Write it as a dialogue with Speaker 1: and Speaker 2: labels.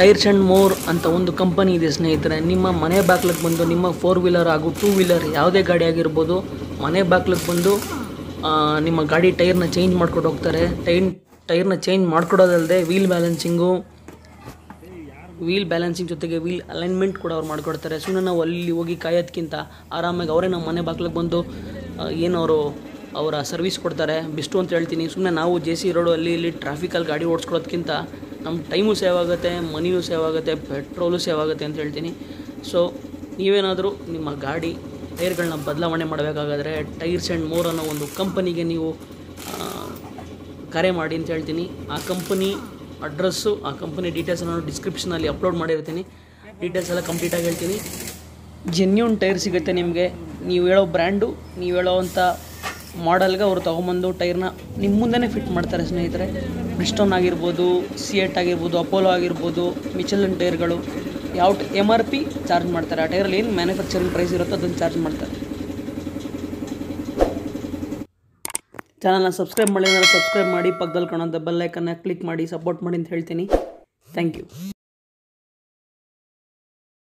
Speaker 1: tyres and more ಅಂತ ಒಂದು company ಇದೆ ಸ್ನೇಹಿತರೆ ನಿಮ್ಮ ಮನೆ ಬಾಗ್ಲಿಗೆ ಬಂದು ನಿಮ್ಮ ಫೋರ್ ವೀಲರ್ ಹಾಗೂ ಟೂ ವೀಲರ್ ಯಾವುದೇ ಗಾಡಿ ಆಗಿರ್ಬೋದು ಮನೆ ಬಾಗ್ಲಿಗೆ ಬಂದು ಆ, ನಿಮ್ಮ ಗಾಡಿ ಟೈರ್ನ ಚೇಂಜ್ ಮಾಡ್ಕೊಂಡು ಹೋಗ್ತಾರೆ ಟೈನ್ ಟೈರ್ನ ಚೇಂಜ್ ಮಾಡ್ಕೊಡೋದಲ್ಲದೆ ವೀಲ್ ಬ್ಯಾಲೆನ್ಸಿಂಗು ವೀಲ್ ಬ್ಯಾಲೆನ್ಸಿಂಗ್ ಜೊತೆಗೆ ವೀಲ್ ಅಲೈನ್ಮೆಂಟ್ ಕೂಡ ಅವ್ರು ಮಾಡಿಕೊಡ್ತಾರೆ ಸುಮ್ಮನೆ ನಾವು ಅಲ್ಲಿ ಹೋಗಿ ಕಾಯೋದಕ್ಕಿಂತ ಆರಾಮಾಗಿ ಅವರೇ ನಮ್ಮ ಮನೆ ಬಾಗ್ಲಿಗೆ ಬಂದು ಆ, ಏನು ಅವರು ಅವರ ಸರ್ವಿಸ್ ಕೊಡ್ತಾರೆ ಬೆಸ್ಟು ಅಂತ ಹೇಳ್ತೀನಿ ಸುಮ್ಮನೆ ನಾವು ಜೆ ಸಿ ರೋಡು ಅಲ್ಲಿ ಇಲ್ಲಿ ಟ್ರಾಫಿಕಲ್ಲಿ ಗಾಡಿ ಓಡಿಸ್ಕೊಳೋದ್ಕಿಂತ ನಮ್ಮ ಟೈಮು ಸೇವ್ ಆಗುತ್ತೆ ಮನಿಯೂ ಸೇವ್ ಆಗುತ್ತೆ ಪೆಟ್ರೋಲು ಸೇವ್ ಆಗುತ್ತೆ ಅಂತ ಹೇಳ್ತೀನಿ ಸೊ ನೀವೇನಾದರೂ ನಿಮ್ಮ ಗಾಡಿ ಟೈರ್ಗಳನ್ನ ಬದಲಾವಣೆ ಮಾಡಬೇಕಾಗಾದ್ರೆ ಟೈರ್ಸ್ ಆ್ಯಂಡ್ ಮೋರ್ ಅನ್ನೋ ಒಂದು ಕಂಪನಿಗೆ ನೀವು ಆ, ಕರೆ ಮಾಡಿ ಅಂತ ಹೇಳ್ತೀನಿ ಆ ಕಂಪನಿ ಅಡ್ರೆಸ್ಸು ಆ ಕಂಪನಿ ಡೀಟೇಲ್ಸ್ ನಾನು ಡಿಸ್ಕ್ರಿಪ್ಷನಲ್ಲಿ ಅಪ್ಲೋಡ್ ಮಾಡಿರ್ತೀನಿ ಡೀಟೇಲ್ಸ್ ಎಲ್ಲ ಕಂಪ್ಲೀಟಾಗಿ ಹೇಳ್ತೀನಿ ಜೆನ್ಯೂನ್ ಟೈರ್ ಸಿಗುತ್ತೆ ನಿಮಗೆ ನೀವು ಹೇಳೋ ಬ್ರ್ಯಾಂಡು ನೀವು ಹೇಳೋವಂಥ ಮಾಡೆಲ್ಗೆ ಅವರು ತೊಗೊಂಬಂದು ಟೈರ್ನ ನಿಮ್ಮ ಮುಂದೆನೇ ಫಿಟ್ ಮಾಡ್ತಾರೆ ಸ್ನೇಹಿತರೆ ಬ್ರಿಸ್ಟೋನ್ ಆಗಿರ್ಬೋದು ಸಿಯೆಟ್ ಆಗಿರ್ಬೋದು ಅಪೋಲೋ ಆಗಿರ್ಬೋದು ಮಿಚಲಿನ್ ಟೈರ್ಗಳು ಯಾವ ಎಮ್ ಆರ್ ಪಿ ಚಾರ್ಜ್ ಮಾಡ್ತಾರೆ ಆ ಟೈರಲ್ಲಿ ಏನು ಮ್ಯಾನುಫ್ಯಾಕ್ಚರಿಂಗ್ ಪ್ರೈಸ್ ಇರುತ್ತೋ ಅದನ್ನು ಚಾರ್ಜ್ ಮಾಡ್ತಾರೆ ಚಾನಲ್ನ ಸಬ್ಸ್ಕ್ರೈಬ್ ಮಾಡಿ ಅಂದರೆ ಸಬ್ಸ್ಕ್ರೈಬ್ ಮಾಡಿ ಪಕ್ಕದಲ್ಲಿ ಕಾಣೋಂಥ ಬೆಲ್ಲೈಕನ್ನ ಕ್ಲಿಕ್ ಮಾಡಿ ಸಪೋರ್ಟ್ ಮಾಡಿ ಅಂತ ಹೇಳ್ತೀನಿ ಥ್ಯಾಂಕ್ ಯು